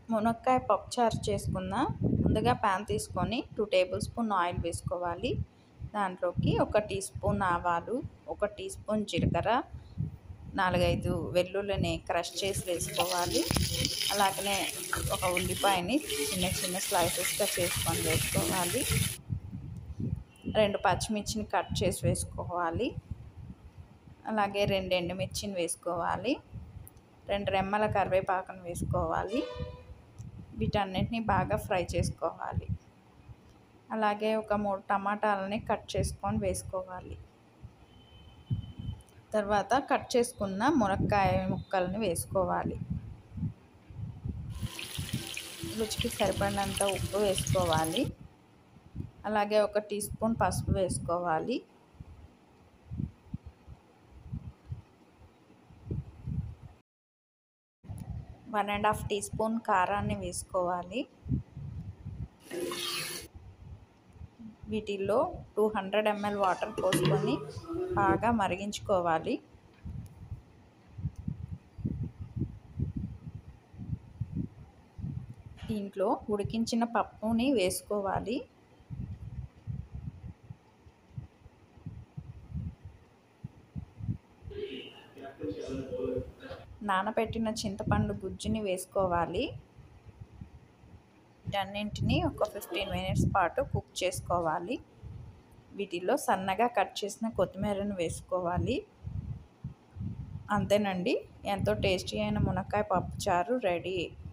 మునక్కాయ పప్పుచారు చేసుకుందాం ముందుగా ప్యాన్ తీసుకొని టూ టేబుల్ స్పూన్ ఆయిల్ వేసుకోవాలి దాంట్లోకి ఒక టీ స్పూన్ ఆవాలు ఒక టీ స్పూన్ జీలకర్ర నాలుగైదు వెల్లుల్లిని క్రష్ చేసి వేసుకోవాలి అలాగనే ఒక ఉల్లిపాయని చిన్న చిన్న స్లైసెస్గా చేసుకొని వేసుకోవాలి రెండు పచ్చిమిర్చిని కట్ చేసి వేసుకోవాలి అలాగే రెండు ఎండుమిర్చిని వేసుకోవాలి రెండు రెమ్మల కరివేపాకును వేసుకోవాలి వీటన్నిటిని బాగా ఫ్రై చేసుకోవాలి అలాగే ఒక మూడు టమాటాలని కట్ చేసుకొని వేసుకోవాలి తర్వాత కట్ చేసుకున్న మునక్కాయ ముక్కల్ని వేసుకోవాలి రుచికి సరిపడినంత ఉప్పు వేసుకోవాలి అలాగే ఒక టీ స్పూన్ పసుపు వేసుకోవాలి one and half teaspoon కారాన్ని వేసుకోవాలి వీటిల్లో టూ హండ్రెడ్ ఎంఎల్ వాటర్ పోసుకొని బాగా మరిగించుకోవాలి దీంట్లో ఉడికించిన పప్పుని వేసుకోవాలి నానబెట్టిన చింతపండు గుజ్జుని వేసుకోవాలి వీటన్నింటినీ ఒక ఫిఫ్టీన్ మినిట్స్ పాటు కుక్ చేసుకోవాలి వీటిలో సన్నగా కట్ చేసిన కొత్తిమీరను వేసుకోవాలి అంతేనండి ఎంతో టేస్టీ అయిన మునక్కాయ పప్పుచారు రెడీ